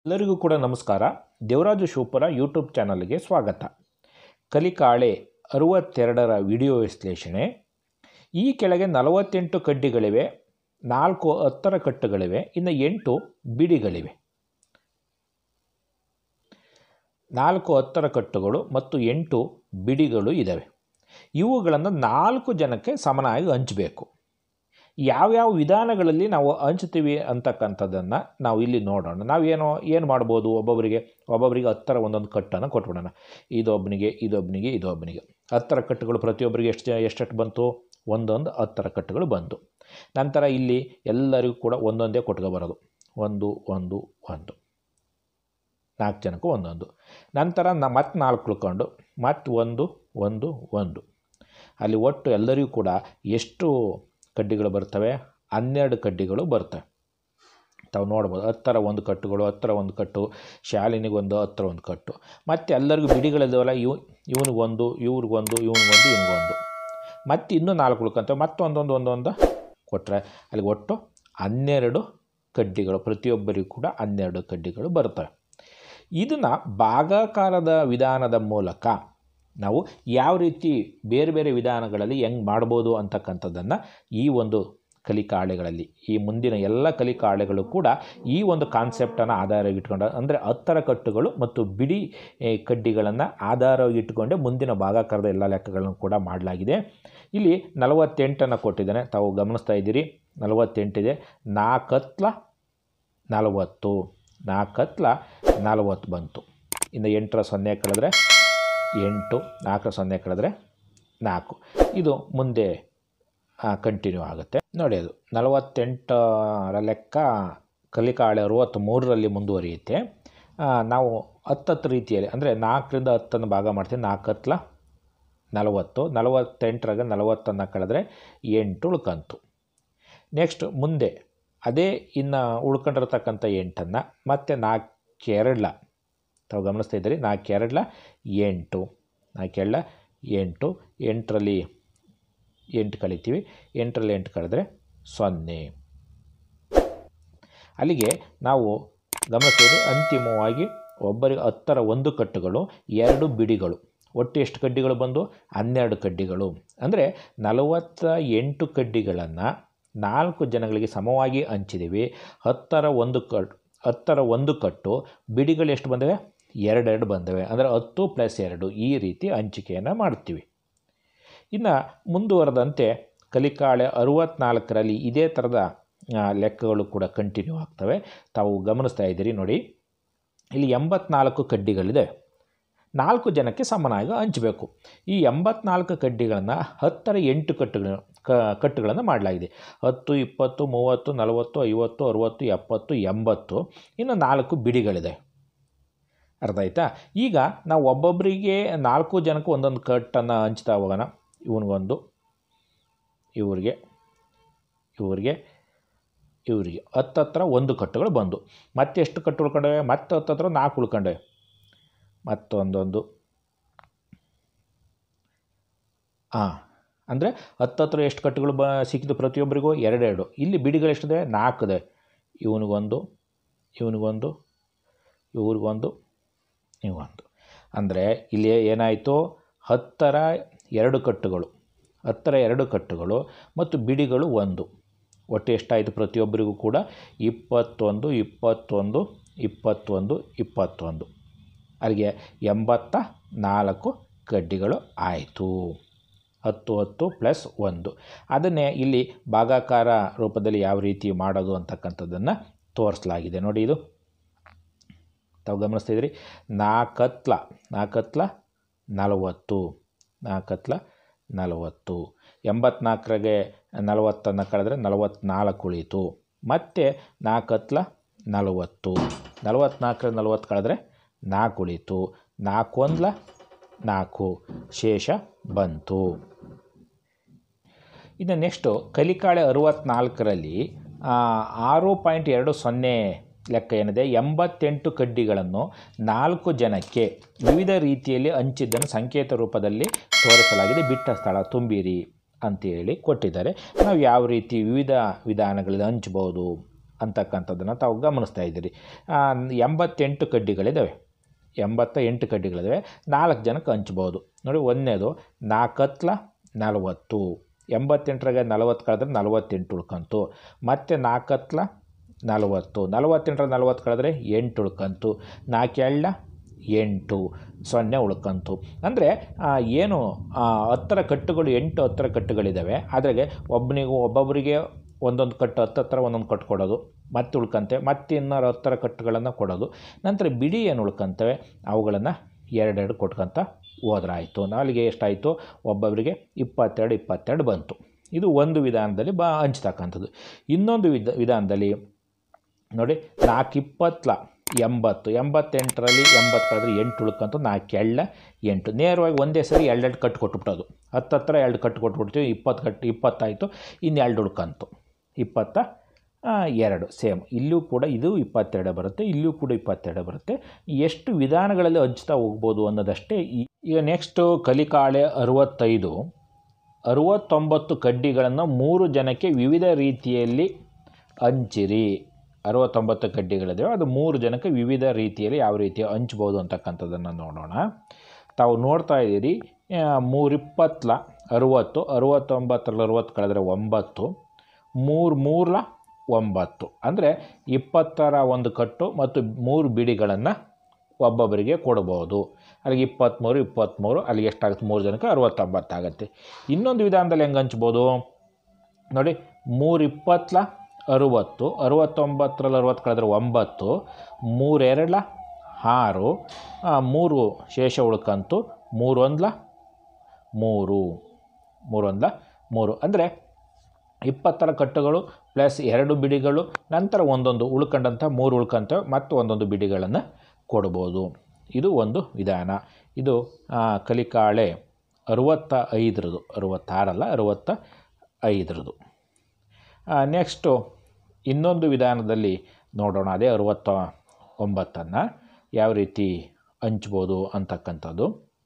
ಎಲ್ಲರಿಗೂ ಕೂಡ ನಮಸ್ಕಾರ ದೇವರಾಜು ಶಿವಪುರ ಯೂಟ್ಯೂಬ್ ಚಾನಲ್ಗೆ ಸ್ವಾಗತ ಕಲಿಕಾಳೆ ಅರುವತ್ತೆರಡರ ವಿಡಿಯೋ ವಿಶ್ಲೇಷಣೆ ಈ ಕೆಳಗೆ ನಲವತ್ತೆಂಟು ಕಡ್ಡಿಗಳಿವೆ ನಾಲ್ಕು ಹತ್ತರ ಕಟ್ಟುಗಳಿವೆ ಇನ್ನು ಎಂಟು ಬಿಡಿಗಳಿವೆ ನಾಲ್ಕು ಹತ್ತರ ಕಟ್ಟುಗಳು ಮತ್ತು ಎಂಟು ಬಿಡಿಗಳು ಇದ್ದಾವೆ ಇವುಗಳನ್ನು ನಾಲ್ಕು ಜನಕ್ಕೆ ಸಮನಾಗಿ ಹಂಚಬೇಕು ಯಾವ್ಯಾವ ವಿಧಾನಗಳಲ್ಲಿ ನಾವು ಹಂಚ್ತೀವಿ ಅಂತಕ್ಕಂಥದ್ದನ್ನು ನಾವು ಇಲ್ಲಿ ನೋಡೋಣ ನಾವೇನೋ ಏನು ಮಾಡ್ಬೋದು ಒಬ್ಬೊಬ್ಬರಿಗೆ ಒಬ್ಬೊಬ್ಬರಿಗೆ ಹತ್ತರ ಒಂದೊಂದು ಕಟ್ಟನ್ನು ಕೊಟ್ಬಿಡೋಣ ಇದೊಬ್ಬನಿಗೆ ಇದೊಬ್ಬನಿಗೆ ಇದೊಬ್ಬನಿಗೆ ಹತ್ತರ ಕಟ್ಟುಗಳು ಪ್ರತಿಯೊಬ್ಬರಿಗೆ ಎಷ್ಟು ಎಷ್ಟೆಷ್ಟು ಬಂತು ಒಂದೊಂದು ಹತ್ತರ ಕಟ್ಟುಗಳು ಬಂತು ನಂತರ ಇಲ್ಲಿ ಎಲ್ಲರಿಗೂ ಕೂಡ ಒಂದೊಂದೇ ಕೊಟ್ಕೊ ಬರೋದು ಒಂದು ಒಂದು ಒಂದು ನಾಲ್ಕು ಜನಕ್ಕೂ ಒಂದೊಂದು ನಂತರ ನ ಮತ್ತೆ ನಾಲ್ಕು ಉಳ್ಕೊಂಡು ಮತ್ತೆ ಒಂದು ಒಂದು ಒಂದು ಅಲ್ಲಿ ಒಟ್ಟು ಎಲ್ಲರಿಗೂ ಕೂಡ ಎಷ್ಟು ಕಡ್ಡಿಗಳು ಬರ್ತವೆ ಹನ್ನೆರಡು ಕಡ್ಡಿಗಳು ಬರ್ತವೆ ತಾವು ನೋಡ್ಬೋದು ಹತ್ತರ ಒಂದು ಕಟ್ಟುಗಳು ಹತ್ತರ ಒಂದು ಕಟ್ಟು ಶಾಲಿನಿಗೊಂದು ಹತ್ತರ ಒಂದು ಕಟ್ಟು ಮತ್ತು ಎಲ್ಲರಿಗೂ ಬಿಡಿಗಳಿದ್ದಾವಲ್ಲ ಇವು ಇವನಿಗೊಂದು ಇವ್ರಿಗೊಂದು ಇವ್ನಿಗೊಂದು ಇವ್ನಿಗೊಂದು ಮತ್ತು ಇನ್ನೂ ನಾಲ್ಕು ಉಳ್ಕೊಂತವೆ ಮತ್ತೊಂದೊಂದು ಒಂದೊಂದು ಕೊಟ್ಟರೆ ಅಲ್ಲಿ ಒಟ್ಟು ಹನ್ನೆರಡು ಕಡ್ಡಿಗಳು ಪ್ರತಿಯೊಬ್ಬರಿಗೂ ಕೂಡ ಹನ್ನೆರಡು ಕಡ್ಡಿಗಳು ಬರ್ತವೆ ಇದನ್ನು ಭಾಗಾಕಾರದ ವಿಧಾನದ ಮೂಲಕ ನಾವು ಯಾವ ರೀತಿ ಬೇರೆ ಬೇರೆ ವಿಧಾನಗಳಲ್ಲಿ ಹೆಂಗೆ ಮಾಡ್ಬೋದು ಅಂತಕ್ಕಂಥದ್ದನ್ನು ಈ ಒಂದು ಕಲಿಕಾಳೆಗಳಲ್ಲಿ ಈ ಮುಂದಿನ ಎಲ್ಲ ಕಲಿಕಾಳೆಗಳು ಕೂಡ ಈ ಒಂದು ಕಾನ್ಸೆಪ್ಟನ್ನು ಆಧಾರವಾಗಿಟ್ಕೊಂಡು ಅಂದರೆ ಹತ್ತರ ಕಟ್ಟುಗಳು ಮತ್ತು ಬಿಡಿ ಏ, ಕಡ್ಡಿಗಳನ್ನು ಆಧಾರವಾಗಿಟ್ಟುಕೊಂಡೇ ಮುಂದಿನ ಭಾಗಾಕಾರದ ಎಲ್ಲ ಲೆಕ್ಕಗಳನ್ನು ಕೂಡ ಮಾಡಲಾಗಿದೆ ಇಲ್ಲಿ ನಲವತ್ತೆಂಟನ್ನು ಕೊಟ್ಟಿದ್ದಾನೆ ತಾವು ಗಮನಿಸ್ತಾ ಇದ್ದೀರಿ ನಲವತ್ತೆಂಟಿದೆ ನಾಲ್ಕತ್ಲ ನಲವತ್ತು ನಾಲ್ಕತ್ಲ ನಲವತ್ತು ಬಂತು ಇನ್ನು ಎಂಟರ ಸೊನ್ನೆ ಕಳೆದ್ರೆ ಎಂಟು ನಾಲ್ಕರ ಸೊನ್ನೆ ಕಳೆದ್ರೆ ನಾಲ್ಕು ಇದು ಮುಂದೆ ಕಂಟಿನ್ಯೂ ಆಗುತ್ತೆ ನೋಡಿ ಅದು ನಲವತ್ತೆಂಟರ ಲೆಕ್ಕ ಕಲಿಕಾಳೆ ಅರವತ್ತ್ಮೂರರಲ್ಲಿ ಮುಂದುವರಿಯುತ್ತೆ ಆ, ನಾವು ಹತ್ತತ್ತು ರೀತಿಯಲ್ಲಿ ಅಂದರೆ ನಾಲ್ಕರಿಂದ ಹತ್ತನ್ನು ಭಾಗ ಮಾಡ್ತೀವಿ ನಾಲ್ಕು ಹತ್ತಲ ನಲವತ್ತು ನಲವತ್ತೆಂಟರಾಗ ನಲವತ್ತನ್ನು ಕಳೆದ್ರೆ ಎಂಟು ಉಳ್ಕಂತು ನೆಕ್ಸ್ಟ್ ಮುಂದೆ ಅದೇ ಇನ್ನು ಉಳ್ಕೊಂಡಿರ್ತಕ್ಕಂಥ ಎಂಟನ್ನು ಮತ್ತೆ ನಾಲ್ಕು ಎರಡ್ಲ ತಾವು ಗಮನಿಸ್ತಾ ಇದ್ದೀರಿ ನಾಲ್ಕು ಎರಡ್ಲ ಎಂಟು ನಾಲ್ಕು ಎರಡ್ಲ ಎಂಟು ಎಂಟರಲ್ಲಿ ಎಂಟು ಕಳಿತೀವಿ ಎಂಟರಲ್ಲಿ ಎಂಟು ಕಳೆದ್ರೆ ಸೊನ್ನೆ ಅಲ್ಲಿಗೆ ನಾವು ಗಮನಿಸ್ತೀವಿ ಅಂತಿಮವಾಗಿ ಒಬ್ಬರಿಗೆ ಹತ್ತರ ಒಂದು ಕಟ್ಟುಗಳು ಎರಡು ಬಿಡಿಗಳು ಒಟ್ಟು ಎಷ್ಟು ಕಡ್ಡಿಗಳು ಬಂದು ಹನ್ನೆರಡು ಕಡ್ಡಿಗಳು ಅಂದರೆ ನಲವತ್ತ ಎಂಟು ಕಡ್ಡಿಗಳನ್ನು ನಾಲ್ಕು ಜನಗಳಿಗೆ ಸಮವಾಗಿ ಹಂಚಿದ್ದೀವಿ ಹತ್ತರ ಒಂದು ಕಟ್ ಹತ್ತರ ಒಂದು ಕಟ್ಟು ಬಿಡಿಗಳು ಎಷ್ಟು ಬಂದವೆ ಎರಡೆರಡು ಬಂದವೆ ಅಂದರೆ ಹತ್ತು ಪ್ಲಸ್ ಎರಡು ಈ ರೀತಿ ಹಂಚಿಕೆಯನ್ನು ಮಾಡ್ತೀವಿ ಇನ್ನು ಮುಂದುವರೆದಂತೆ ಕಲಿಕಾಳೆ ಅರುವತ್ನಾಲ್ಕರಲ್ಲಿ ಇದೇ ಥರದ ಆ, ಲೆಕ್ಕಗಳು ಕೂಡ ಕಂಟಿನ್ಯೂ ಆಗ್ತವೆ ತಾವು ಗಮನಿಸ್ತಾ ಇದ್ದೀರಿ ನೋಡಿ ಇಲ್ಲಿ ಎಂಬತ್ನಾಲ್ಕು ಕಡ್ಡಿಗಳಿದೆ ನಾಲ್ಕು ಜನಕ್ಕೆ ಸಮನಾಗಿ ಹಂಚಬೇಕು ಈ ಎಂಬತ್ನಾಲ್ಕು ಕಡ್ಡಿಗಳನ್ನು ಹತ್ತರ ಎಂಟು ಕಟ್ಟುಗಳು ಕ ಕಟ್ಟುಗಳನ್ನು ಮಾಡಲಾಗಿದೆ ಹತ್ತು ಇಪ್ಪತ್ತು ಮೂವತ್ತು ನಲವತ್ತು ಐವತ್ತು ಅರುವತ್ತು ಎಪ್ಪತ್ತು ಎಂಬತ್ತು ಇನ್ನು ನಾಲ್ಕು ಬಿಡಿಗಳಿದೆ ಅರ್ಥ ಆಯ್ತಾ ಈಗ ನಾವು ಒಬ್ಬೊಬ್ಬರಿಗೆ ನಾಲ್ಕು ಜನಕ್ಕೆ ಒಂದೊಂದು ಕಟ್ಟನ್ನು ಹಂಚ್ತಾ ಹೋಗೋಣ ಇವನಿಗೊಂದು ಇವ್ರಿಗೆ ಇವ್ರಿಗೆ ಇವರಿಗೆ ಹತ್ತತ್ರ ಒಂದು ಕಟ್ಟುಗಳು ಬಂದು ಮತ್ತೆ ಎಷ್ಟು ಕಟ್ಟು ಉಳ್ಕೊಂಡವೆ ಮತ್ತೆ ಹತ್ತತ್ರ ನಾಲ್ಕು ಉಳ್ಕೊಂಡವೆ ಮತ್ತೊಂದೊಂದು ಹಾಂ ಅಂದರೆ ಹತ್ತತ್ರ ಎಷ್ಟು ಕಟ್ಟುಗಳು ಬ ಸಿಕ್ಕಿದ್ದು ಪ್ರತಿಯೊಬ್ಬರಿಗೂ ಎರಡೆರಡು ಇಲ್ಲಿ ಬಿಡಿಗಳು ಎಷ್ಟಿದೆ ನಾಲ್ಕಿದೆ ಇವನಿಗೊಂದು ಇವನಿಗೊಂದು ಇವ್ರಿಗೊಂದು ಇವಂದು ಅಂದರೆ ಇಲ್ಲಿ ಏನಾಯಿತು ಹತ್ತರ ಎರಡು ಕಟ್ಟುಗಳು ಹತ್ತರ ಎರಡು ಕಟ್ಟುಗಳು ಮತ್ತು ಬಿಡಿಗಳು ಒಂದು ಒಟ್ಟು ಎಷ್ಟಾಯಿತು ಪ್ರತಿಯೊಬ್ಬರಿಗೂ ಕೂಡ ಇಪ್ಪತ್ತೊಂದು ಇಪ್ಪತ್ತೊಂದು ಇಪ್ಪತ್ತೊಂದು ಇಪ್ಪತ್ತೊಂದು ಅಲ್ಲಿಗೆ ಎಂಬತ್ತ ನಾಲ್ಕು ಕಡ್ಡಿಗಳು ಆಯಿತು ಹತ್ತು ಹತ್ತು ಪ್ಲಸ್ ಒಂದು ಅದನ್ನೇ ಇಲ್ಲಿ ಭಾಗಾಕಾರ ರೂಪದಲ್ಲಿ ಯಾವ ರೀತಿ ಮಾಡೋದು ಅಂತಕ್ಕಂಥದ್ದನ್ನು ತೋರಿಸಲಾಗಿದೆ ನೋಡಿ ಇದು ತಾವು ಗಮನಿಸ್ತಾ ಇದ್ದೀರಿ ನಾಲ್ಕತ್ಲ ನಾಲ್ಕತ್ಲ ನಲವತ್ತು ನಾಲ್ಕತ್ಲ ನಲವತ್ತು ಎಂಬತ್ನಾಲ್ಕರಾಗೆ ನಲವತ್ತನ್ನು ಕಳೆದ್ರೆ ನಲವತ್ತ್ನಾಲ್ಕು ಉಳೀತು ಮತ್ತು ನಾಲ್ಕತ್ಲ ನಲವತ್ತು ನಲವತ್ತ್ನಾಲ್ಕರ ನಲವತ್ತು ಕಳೆದ್ರೆ ನಾಲ್ಕು ಉಳೀತು ನಾಲ್ಕೊಂದ್ಲ ನಾಲ್ಕು ಶೇಷ ಬಂತು ಇನ್ನು ನೆಕ್ಸ್ಟು ಕಲಿಕಾಳೆ ಅರುವತ್ನಾಲ್ಕರಲ್ಲಿ ಆರು ಪಾಯಿಂಟ್ ಎರಡು ಸೊನ್ನೆ ಲೆಕ್ಕ ಏನಿದೆ ಎಂಬತ್ತೆಂಟು ಕಡ್ಡಿಗಳನ್ನು ನಾಲ್ಕು ಜನಕ್ಕೆ ವಿವಿಧ ರೀತಿಯಲ್ಲಿ ಹಂಚಿದ್ದನ್ನು ಸಂಕೇತ ರೂಪದಲ್ಲಿ ತೋರಿಸಲಾಗಿದೆ ಬಿಟ್ಟ ಸ್ಥಳ ತುಂಬಿರಿ ಅಂತೇಳಿ ಕೊಟ್ಟಿದ್ದಾರೆ ನಾವು ಯಾವ ರೀತಿ ವಿವಿಧ ವಿಧಾನಗಳಲ್ಲಿ ಹಂಚ್ಬೋದು ಅಂತಕ್ಕಂಥದ್ದನ್ನು ತಾವು ಗಮನಿಸ್ತಾ ಇದ್ದೀರಿ ಆ, ಎಂಬತ್ತೆಂಟು ಕಡ್ಡಿಗಳಿದ್ದಾವೆ ಎಂಬತ್ತ ಎಂಟು ಕಡ್ಡಿಗಳಿದ್ದಾವೆ ನಾಲ್ಕು ಜನಕ್ಕೆ ಹಂಚ್ಬೋದು ನೋಡಿ ಒಂದನೇದು ನಾಲ್ಕತ್ಲ ನಲವತ್ತು ಎಂಬತ್ತೆಂಟರಾಗೆ ನಲವತ್ತು ಕಳೆದ್ರೆ ನಲವತ್ತೆಂಟು ಉಳ್ಕಂತು ಮತ್ತು ನಾಲ್ಕತ್ಲ ನಲವತ್ತು ನಲವತ್ತೆಂಟರ ನಲವತ್ತು ಕಳೆದ್ರೆ ಎಂಟು ಉಳ್ಕಂತು ನಾಲ್ಕೆಳ್ಳ ಎಂಟು ಸೊನ್ನೆ ಉಳ್ಕಂತು ಅಂದರೆ ಏನು ಆ, ಹತ್ತರ ಕಟ್ಟುಗಳು ಎಂಟು ಹತ್ತರ ಕಟ್ಟುಗಳಿದ್ದಾವೆ ಅದ್ರಾಗೆ ಒಬ್ಬನಿಗೂ ಒಬ್ಬೊಬ್ಬರಿಗೆ ಒಂದೊಂದು ಕಟ್ಟು ಹತ್ತು ಹತ್ರ ಒಂದೊಂದು ಕಟ್ಟು ಕೊಡೋದು ಮತ್ತೆ ಉಳ್ಕಂತೆ ಮತ್ತೆ ಇನ್ನೂರು ಹತ್ತರ ಕಟ್ಟುಗಳನ್ನು ಕೊಡೋದು ನಂತರ ಬಿಡಿ ಏನು ಉಳ್ಕಂತವೆ ಅವುಗಳನ್ನು ಎರಡೆರಡು ಕೊಟ್ಕೊಂತ ಹೋದ್ರಾಯಿತು ನಾಲಿಗೆ ಎಷ್ಟಾಯಿತು ಒಬ್ಬೊಬ್ಬರಿಗೆ ಇಪ್ಪತ್ತೆರಡು ಇಪ್ಪತ್ತೆರಡು ಬಂತು ಇದು ಒಂದು ವಿಧಾನದಲ್ಲಿ ಬಾ ಹಂಚ್ತಕ್ಕಂಥದ್ದು ಇನ್ನೊಂದು ವಿಧ ವಿಧಾನದಲ್ಲಿ ನೋಡಿ ನಾಲ್ಕು ಇಪ್ಪತ್ಲ ಎಂಬತ್ತು ಎಂಬತ್ತೆಂಟರಲ್ಲಿ ಎಂಬತ್ತು ಕಳೆದ್ರೆ ಎಂಟು ಉಳ್ಕಂತು ನಾಲ್ಕು ಎಳ್ಳ ಎಂಟು ನೇರವಾಗಿ ಒಂದೇ ಸರಿ ಎರಡೆರಡು ಕಟ್ಟು ಕೊಟ್ಬಿಟ್ಟೋದು ಹತ್ತು ಹತ್ರ ಎರಡು ಕಟ್ಟು ಕೊಟ್ಬಿಡ್ತೀವಿ ಇಪ್ಪತ್ತು ಕಟ್ಟು ಇಪ್ಪತ್ತಾಯಿತು ಇನ್ನು ಎರಡು ಉಳ್ಕಂತು ಇಪ್ಪತ್ತ ಆ, ಎರಡು ಸೇಮ್ ಇಲ್ಲೂ ಕೂಡ ಇದು ಇಪ್ಪತ್ತೆರಡು ಬರುತ್ತೆ ಇಲ್ಲೂ ಕೂಡ ಇಪ್ಪತ್ತೆರಡು ಬರುತ್ತೆ ಎಷ್ಟು ವಿಧಾನಗಳಲ್ಲಿ ಹಂಚ್ತಾ ಹೋಗ್ಬೋದು ಅನ್ನೋದಷ್ಟೇ ಈ- ಈಗ ನೆಕ್ಸ್ಟು ಕಲಿಕಾಳೆ ಅರುವತ್ತೈದು ಅರುವತ್ತೊಂಬತ್ತು ಕಡ್ಡಿಗಳನ್ನು ಮೂರು ಜನಕ್ಕೆ ವಿವಿಧ ರೀತಿಯಲ್ಲಿ ಹಂಚಿರಿ ಅರವತ್ತೊಂಬತ್ತು ಕಡ್ಡಿಗಳಿದ್ದಾವೆ ಅದು ಮೂರು ಜನಕ್ಕೆ ವಿವಿಧ ರೀತಿಯಲ್ಲಿ ಯಾವ ರೀತಿ ಹಂಚ್ಬೋದು ಅಂತಕ್ಕಂಥದ್ದನ್ನು ನೋಡೋಣ ತಾವು ನೋಡ್ತಾ ಇದ್ದೀರಿ ಆ, ಮೂರಿಪ್ಪತ್ಲ ಅರುವತ್ತು ಅರುವತ್ತೊಂಬತ್ತರಲ್ಲಿ ಅರುವತ್ತು ಕಳೆದ್ರೆ ಒಂಬತ್ತು ಮೂರು ಮೂರ್ಲ ಒಂಬತ್ತು ಅಂದರೆ ಇಪ್ಪತ್ತರ ಒಂದು ಕಟ್ಟು ಮತ್ತು ಮೂರು ಬಿಡಿಗಳನ್ನು ಒಬ್ಬೊಬ್ಬರಿಗೆ ಕೊಡ್ಬೋದು ಅಲ್ಲಿಗೆ ಇಪ್ಪತ್ತ್ಮೂರು ಇಪ್ಪತ್ತ್ಮೂರು ಅಲ್ಲಿಗೆ ಎಷ್ಟಾಗುತ್ತೆ ಮೂರು ಜನಕ್ಕೆ ಅರುವತ್ತೊಂಬತ್ತು ಆಗುತ್ತೆ ಇನ್ನೊಂದು ವಿಧಾನದಲ್ಲಿ ಹೆಂಗೆ ಹಂಚ್ಬೋದು ನೋಡಿ ಮೂರು ಇಪ್ಪತ್ಲ ಅರುವತ್ತು ಅರುವತ್ತೊಂಬತ್ತರಲ್ಲಿ ಅರುವತ್ತು ಕಳೆದ್ರೆ ಒಂಬತ್ತು ಮೂರೆರಡ್ಲ ಆರು ಆ, ಮೂರು ಶೇಷ ಉಳ್ಕಂತು ಮೂರೊಂದ್ಲ ಮೂರು ಮೂರೊಂದ್ಲ ಮೂರು ಅಂದರೆ ಇಪ್ಪತ್ತರ ಕಟ್ಟುಗಳು ಪ್ಲಸ್ ಎರಡು ಬಿಡಿಗಳು ನಂತರ ಒಂದೊಂದು ಉಳ್ಕೊಂಡಂಥ ಮೂರು ಉಳ್ಕೊಂತವೆ ಮತ್ತು ಒಂದೊಂದು ಬಿಡಿಗಳನ್ನು ಕೊಡ್ಬೋದು ಇದು ಒಂದು ವಿಧಾನ ಇದು ಆ, ಕಲಿಕಾಳೆ ಅರುವತ್ತ ಐದರದು ಅರುವತ್ತಾರಲ್ಲ ಅರುವತ್ತ ಐದರದು ನೆಕ್ಸ್ಟು ಇನ್ನೊಂದು ವಿಧಾನದಲ್ಲಿ ನೋಡೋಣ ಅದೇ ಅರುವತ್ತ ಒಂಬತ್ತನ್ನು ಯಾವ ರೀತಿ ಹಂಚ್ಬೋದು ಅಂತಕ್ಕಂಥದ್ದು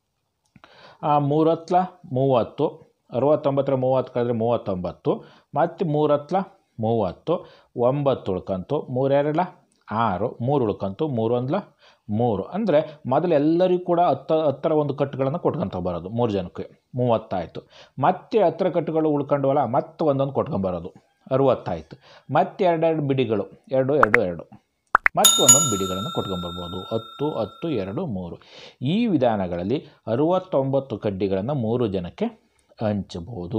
ಆ, ಮೂರತ್ಲ ಮೂವತ್ತು ಅರುವತ್ತೊಂಬತ್ತರ ಮೂವತ್ತು ಕಳೆದ್ರೆ ಮೂವತ್ತೊಂಬತ್ತು ಮತ್ತು ಮೂರತ್ಲ ಮೂವತ್ತು ಒಂಬತ್ತು ಉಳ್ಕಂತು ಮೂರೆರಡ್ಲ ಆರು ಮೂರು ಉಳ್ಕಂತು ಮೂರೊಂದ್ಲ ಮೂರು ಅಂದರೆ ಮೊದಲು ಎಲ್ಲರಿಗೂ ಕೂಡ ಹತ್ತ ಹತ್ತರ ಒಂದು ಕಟ್ಟುಗಳನ್ನು ಕೊಟ್ಕೊಂತ ಬರೋದು ಮೂರು ಜನಕ್ಕೆ ಮೂವತ್ತಾಯಿತು ಮತ್ತೆ ಹತ್ತರ ಕಟ್ಟುಗಳು ಉಳ್ಕೊಂಡವಲ್ಲ ಮತ್ತೆ ಒಂದೊಂದು ಕೊಟ್ಕೊಂಬರೋದು ಅರುವತ್ತಾಯಿತು ಮತ್ತೆ ಎರಡೆರಡು ಬಿಡಿಗಳು ಎರಡು ಎರಡು ಎರಡು ಮತ್ತು ಒಂದೊಂದು ಬಿಡಿಗಳನ್ನು ಕೊಟ್ಕೊಂಬರ್ಬೋದು ಹತ್ತು ಹತ್ತು ಎರಡು ಮೂರು ಈ ವಿಧಾನಗಳಲ್ಲಿ ಅರುವತ್ತೊಂಬತ್ತು ಕಡ್ಡಿಗಳನ್ನು ಮೂರು ಜನಕ್ಕೆ ಹಂಚಬಹುದು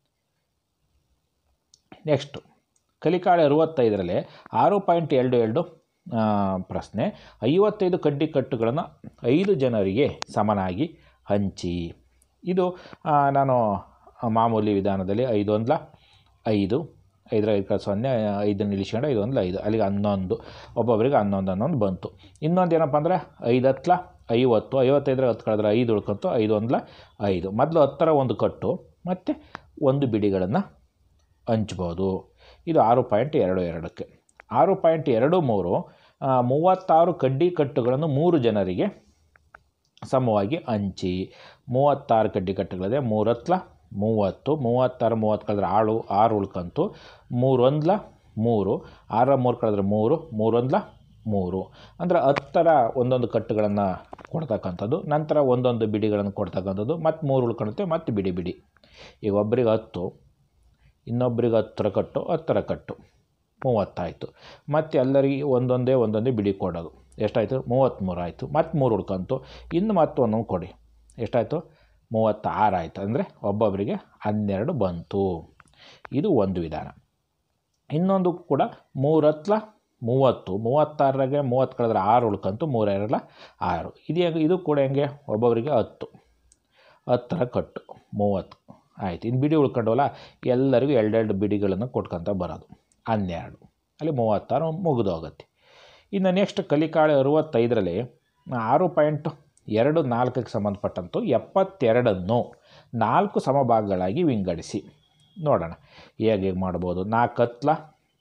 ನೆಕ್ಸ್ಟು ಕಲಿಕಾಳೆ ಅರುವತ್ತೈದರಲ್ಲಿ ಆರು ಪಾಯಿಂಟ್ ಎರಡು ಎರಡು ಆ, ಪ್ರಶ್ನೆ ಐವತ್ತೈದು ಕಡ್ಡಿ ಕಟ್ಟುಗಳನ್ನು ಐದು ಜನರಿಗೆ ಸಮನಾಗಿ ಹಂಚಿ ಇದು ಆ, ನಾನು ಮಾಮೂಲಿ ವಿಧಾನದಲ್ಲಿ ಐದೊಂದ್ಲ ಐದು ಐದರ ಐದು ಕಡೆ ಸೊನ್ನೆ ಐದನ್ನು ಇಳಿಸ್ಕೊಂಡು ಐದು ಒಂದ್ಲ ಐದು ಅಲ್ಲಿಗೆ ಹನ್ನೊಂದು ಒಬ್ಬೊಬ್ಬರಿಗೆ ಹನ್ನೊಂದು ಹನ್ನೊಂದು ಬಂತು ಇನ್ನೊಂದು ಏನಪ್ಪ ಅಂದರೆ ಐದು ಹತ್ಲ ಐವತ್ತು ಐವತ್ತೈದರ ಹತ್ತು ಕಳೆದ್ರೆ ಐದು ಉಳ್ಕೊಂತು ಐದು ಒಂದ್ಲ ಐದು ಮೊದಲು ಹತ್ತರ ಒಂದು ಕಟ್ಟು ಮತ್ತು ಒಂದು ಬಿಡಿಗಳನ್ನು ಹಂಚ್ಬೋದು ಇದು ಆರು ಪಾಯಿಂಟ್ ಎರಡು ಎರಡಕ್ಕೆ ಆರು ಪಾಯಿಂಟ್ ಎರಡು ಮೂರು ಆ, ಮೂವತ್ತಾರು ಕಡ್ಡಿ ಕಟ್ಟುಗಳನ್ನು ಮೂರು ಜನರಿಗೆ ಸಮವಾಗಿ ಹಂಚಿ ಮೂವತ್ತಾರು ಕಡ್ಡಿ ಕಟ್ಟುಗಳಿದೆ ಮೂರತ್ಲ ಮೂವತ್ತು ಮೂವತ್ತಾರು ಮೂವತ್ತು ಕಳೆದ್ರೆ ಆಳು ಆರು ಉಳ್ಕಂತು ಮೂರೊಂದ್ಲ ಮೂರು ಆರ ಮೂರು ಕಳೆದ್ರೆ ಮೂರು ಮೂರೊಂದ್ಲ ಮೂರು ಅಂದರೆ ಹತ್ತರ ಒಂದೊಂದು ಕಟ್ಟುಗಳನ್ನು ಕೊಡ್ತಕ್ಕಂಥದ್ದು ನಂತರ ಒಂದೊಂದು ಬಿಡಿಗಳನ್ನು ಕೊಡ್ತಕ್ಕಂಥದ್ದು ಮತ್ತು ಮೂರು ಉಳ್ಕೊಳುತ್ತೆ ಮತ್ತು ಬಿಡಿ ಬಿಡಿ ಈಗ ಒಬ್ಬರಿಗೆ ಹತ್ತು ಇನ್ನೊಬ್ಬರಿಗೆ ಹತ್ತರ ಕಟ್ಟು ಹತ್ತರ ಕಟ್ಟು ಮೂವತ್ತಾಯಿತು ಮತ್ತು ಎಲ್ಲರಿಗೆ ಒಂದೊಂದೇ ಒಂದೊಂದೇ ಬಿಡಿ ಕೊಡೋದು ಎಷ್ಟಾಯಿತು ಮೂವತ್ತ್ಮೂರು ಆಯಿತು ಮತ್ತು ಮೂರು ಉಳ್ಕೊಂತು ಇನ್ನು ಮತ್ತೆ ಒಂದೊಂದು ಕೊಡಿ ಎಷ್ಟಾಯಿತು ಮೂವತ್ತಾರು ಆಯಿತು ಅಂದರೆ ಒಬ್ಬೊಬ್ಬರಿಗೆ ಹನ್ನೆರಡು ಬಂತು ಇದು ಒಂದು ವಿಧಾನ ಇನ್ನೊಂದು ಕೂಡ ಮೂರತ್ಲ ಮೂವತ್ತು ಮೂವತ್ತಾರರಾಗೆ ಮೂವತ್ತು ಕಳೆದ್ರೆ ಆರು ಉಳ್ಕಂತು ಮೂರೆರಡ್ಲ ಆರು ಇದು ಹೆಂಗೆ ಇದು ಕೂಡ ಹೆಂಗೆ ಒಬ್ಬೊಬ್ಬರಿಗೆ ಹತ್ತು ಹತ್ತರ ಕಟ್ಟು ಮೂವತ್ತು ಆಯಿತು ಇನ್ನು ಬಿಡಿ ಉಳ್ಕೊಂಡವಲ್ಲ ಎಲ್ಲರಿಗೂ ಎರಡೆರಡು ಬಿಡಿಗಳನ್ನು ಕೊಟ್ಕೊಂತ ಬರೋದು ಹನ್ನೆರಡು ಅಲ್ಲಿ ಮೂವತ್ತಾರು ಮುಗಿದೋಗುತ್ತೆ ಇನ್ನು ನೆಕ್ಸ್ಟ್ ಕಲಿಕಾಳೆ ಅರುವತ್ತೈದರಲ್ಲಿ ಆರು ಪಾಯಿಂಟ್ ಎರಡು ನಾಲ್ಕಕ್ಕೆ ಸಂಬಂಧಪಟ್ಟಂತು ಎಪ್ಪತ್ತೆರಡನ್ನು ನಾಲ್ಕು ಸಮಭಾಗಗಳಾಗಿ ವಿಂಗಡಿಸಿ ನೋಡೋಣ ಹೇಗೆ ಹೇಗೆ ಮಾಡ್ಬೋದು ನಾಲ್ಕು ಹತ್ಲ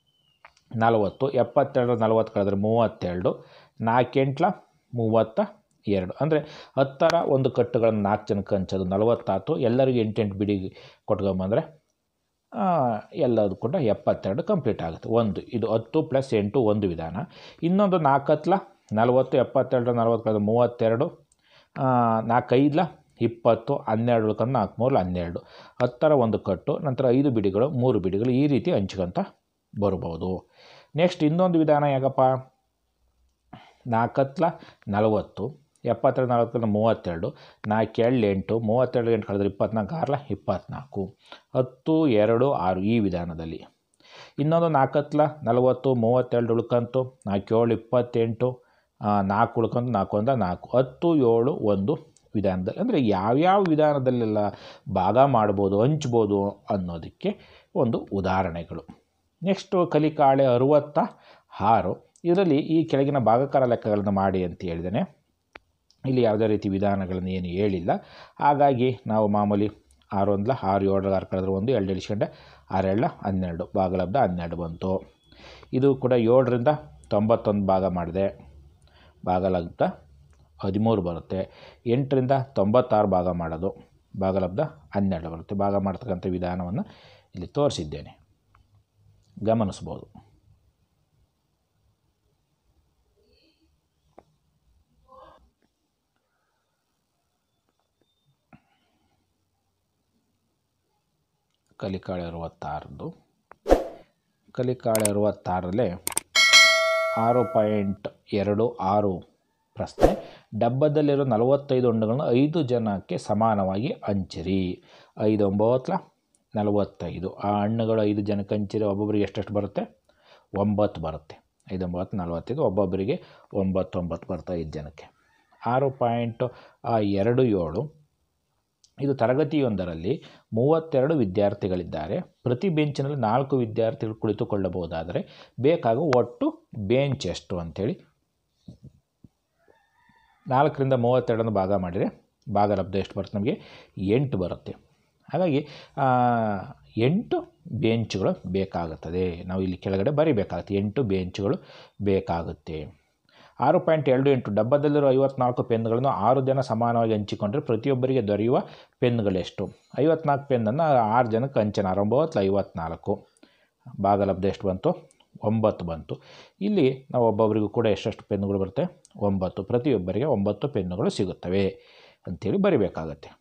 ನಲವತ್ತು ಎಪ್ಪತ್ತೆರಡು ನಲವತ್ತು ಕಳೆದ್ರೆ ಮೂವತ್ತೆರಡು ನಾಲ್ಕೆಂಟ್ಲ ಮೂವತ್ತ ಎರಡು ಅಂದರೆ ಹತ್ತರ ಒಂದು ಕಟ್ಟುಗಳನ್ನು ನಾಲ್ಕು ಜನಕ್ಕೆ ಹಂಚೋದು ನಲವತ್ತಾತು ಎಲ್ಲರಿಗೂ ಎಂಟೆಂಟು ಬಿಡಿ ಕೊಟ್ಕೊಂಬಂದರೆ ಆ, ಎಲ್ಲದೂ ಕೂಡ ಎಪ್ಪತ್ತೆರಡು ಕಂಪ್ಲೀಟ್ ಆಗುತ್ತೆ ಒಂದು ಇದು ಹತ್ತು ಪ್ಲಸ್ ಎಂಟು ಒಂದು ವಿಧಾನ ಇನ್ನೊಂದು ನಾಲ್ಕು ಹತ್ಲ ನಲವತ್ತು ಎಪ್ಪತ್ತೆರಡು ನಲವತ್ತು ಮೂವತ್ತೆರಡು ಆ, ನಾಲ್ಕೈದ್ಲ ಇಪ್ಪತ್ತು ಹನ್ನೆರಡು ಉಳ್ಕೊಂಡು ನಾಲ್ಕು ಮೂರು ಹನ್ನೆರಡು ಹತ್ತರ ಒಂದು ಕಟ್ಟು ನಂತರ ಐದು ಬಿಡಿಗಳು ಮೂರು ಬಿಡಿಗಳು ಈ ರೀತಿ ಹಂಚ್ಕೊಂತ ಬರ್ಬೋದು ನೆಕ್ಸ್ಟ್ ಇನ್ನೊಂದು ವಿಧಾನ ಯಾಕಪ್ಪ ನಾಲ್ಕತ್ಲ ನಲವತ್ತು ಎಪ್ಪತ್ತೆರಡು ನಲವತ್ತು ಮೂವತ್ತೆರಡು ನಾಲ್ಕು ಏಳು ಎಂಟು ಮೂವತ್ತೆರಡು ಎಂಟು ಕಳೆದ್ರೆ ಇಪ್ಪತ್ನಾಲ್ಕು ಆರಲ ಇಪ್ಪತ್ನಾಲ್ಕು ಹತ್ತು ಎರಡು ಆರು ಈ ವಿಧಾನದಲ್ಲಿ ಇನ್ನೊಂದು ನಾಲ್ಕತ್ಲ ನಲವತ್ತು ಮೂವತ್ತೆರಡು ಉಳ್ಕಂತು ನಾಲ್ಕು ಏಳು ಇಪ್ಪತ್ತೆಂಟು ಆ, ನಾಲ್ಕು ಉಳ್ಕೊಂಡು ನಾಲ್ಕು ಒಂದ ನಾಲ್ಕು ಹತ್ತು ಏಳು ಒಂದು ವಿಧಾನದಲ್ಲಿ ಅಂದರೆ ಯಾವ್ಯಾವ ವಿಧಾನದಲ್ಲೆಲ್ಲ ಭಾಗ ಮಾಡ್ಬೋದು ಹಂಚ್ಬೋದು ಅನ್ನೋದಕ್ಕೆ ಒಂದು ಉದಾಹರಣೆಗಳು ನೆಕ್ಸ್ಟು ಕಲಿಕಾಳೆ ಅರುವತ್ತ ಆರು ಇದರಲ್ಲಿ ಈ ಕೆಳಗಿನ ಭಾಗಕಾರ ಲೆಕ್ಕಗಳನ್ನು ಮಾಡಿ ಅಂತ ಹೇಳಿದ್ದೇನೆ ಇಲ್ಲಿ ಯಾವುದೇ ರೀತಿ ವಿಧಾನಗಳನ್ನು ಏನು ಹೇಳಿಲ್ಲ ಹಾಗಾಗಿ ನಾವು ಮಾಮೂಲಿ ಆರು ಒಂದ್ಲ ಆರು ಏಳರ ಆರು ಕಳೆದ್ರೆ ಒಂದು ಎರಡು ಇಳಿಸ್ಕೊಂಡೆ ಆರೆಳ್ಳ ಹನ್ನೆರಡು ಭಾಗಲಬ್ಧ ಹನ್ನೆರಡು ಬಂತು ಇದು ಕೂಡ ಏಳರಿಂದ ತೊಂಬತ್ತೊಂದು ಭಾಗ ಮಾಡಿದೆ ಭಾಗಲಬ್ಧ ಹದಿಮೂರು ಬರುತ್ತೆ ಎಂಟರಿಂದ ತೊಂಬತ್ತಾರು ಭಾಗ ಮಾಡೋದು ಭಾಗಲಬ್ಧ ಹನ್ನೆರಡು ಬರುತ್ತೆ ಭಾಗ ಮಾಡ್ತಕ್ಕಂಥ ವಿಧಾನವನ್ನು ಇಲ್ಲಿ ತೋರಿಸಿದ್ದೇನೆ ಗಮನಿಸ್ಬೋದು ಕಲಿಕಾಳೆ ಅರವತ್ತಾರದು ಕಲಿಕಾಳೆ ಅರವತ್ತಾರರಲ್ಲಿ ಆರು ಪಾಯಿಂಟ್ ಎರಡು ಆರು ಪ್ರಶ್ನೆ ಡಬ್ಬದಲ್ಲಿರೋ ನಲವತ್ತೈದು ಹಣ್ಣುಗಳನ್ನು ಐದು ಜನಕ್ಕೆ ಸಮಾನವಾಗಿ ಹಂಚಿರಿ ಐದು ಒಂಬತ್ತಲ ನಲವತ್ತೈದು ಆ ಹಣ್ಣುಗಳು ಐದು ಜನಕ್ಕೆ ಹಂಚಿರಿ ಒಬ್ಬೊಬ್ಬರಿಗೆ ಎಷ್ಟೆಷ್ಟು ಬರುತ್ತೆ ಒಂಬತ್ತು ಬರುತ್ತೆ ಐದು ಒಂಬತ್ತು ನಲವತ್ತೈದು ಒಬ್ಬೊಬ್ಬರಿಗೆ ಒಂಬತ್ತು ಒಂಬತ್ತು ಬರುತ್ತೆ ಐದು ಜನಕ್ಕೆ ಆರು ಪಾಯಿಂಟ್ ಎರಡು ಏಳು ಇದು ತರಗತಿಯೊಂದರಲ್ಲಿ ಮೂವತ್ತೆರಡು ವಿದ್ಯಾರ್ಥಿಗಳಿದ್ದಾರೆ ಪ್ರತಿ ಬೆಂಚಿನಲ್ಲಿ ನಾಲ್ಕು ವಿದ್ಯಾರ್ಥಿಗಳು ಕುಳಿತುಕೊಳ್ಳಬಹುದಾದರೆ ಬೇಕಾಗುವ ಒಟ್ಟು ಬೆಂಚ್ ಎಷ್ಟು ಅಂಥೇಳಿ ನಾಲ್ಕರಿಂದ ಮೂವತ್ತೆರಡನ್ನು ಭಾಗ ಮಾಡಿದರೆ ಭಾಗಲಬ್ಧ ಎಷ್ಟು ಬರುತ್ತೆ ನಮಗೆ ಎಂಟು ಬರುತ್ತೆ ಹಾಗಾಗಿ ಆ, ಎಂಟು ಬೆಂಚುಗಳು ಬೇಕಾಗುತ್ತದೆ ನಾವು ಇಲ್ಲಿ ಕೆಳಗಡೆ ಬರಿಬೇಕಾಗುತ್ತೆ ಎಂಟು ಬೆಂಚುಗಳು ಬೇಕಾಗುತ್ತೆ ಆರು ಪಾಯಿಂಟ್ ಎರಡು ಎಂಟು ಡಬ್ಬದಲ್ಲಿರೋ ಐವತ್ನಾಲ್ಕು ಪೆನ್ಗಳನ್ನು ಆರು ಜನ ಸಮಾನವಾಗಿ ಹಂಚಿಕೊಂಡ್ರೆ ಪ್ರತಿಯೊಬ್ಬರಿಗೆ ದೊರೆಯುವ ಪೆನ್ಗಳೆಷ್ಟು ಐವತ್ನಾಲ್ಕು ಪೆನ್ನನ್ನು ಆರು ಜನಕ್ಕೆ ಹಂಚನ ಒಂಬತ್ತು ಐವತ್ನಾಲ್ಕು ಭಾಗಲಬ್ಧ ಎಷ್ಟು ಬಂತು ಒಂಬತ್ತು ಬಂತು ಇಲ್ಲಿ ನಾವು ಒಬ್ಬೊಬ್ಬರಿಗೂ ಕೂಡ ಎಷ್ಟೆಷ್ಟು ಪೆನ್ನುಗಳು ಬರುತ್ತೆ ಒಂಬತ್ತು ಪ್ರತಿಯೊಬ್ಬರಿಗೆ ಒಂಬತ್ತು ಪೆನ್ನುಗಳು ಸಿಗುತ್ತವೆ ಅಂಥೇಳಿ ಬರಿಬೇಕಾಗತ್ತೆ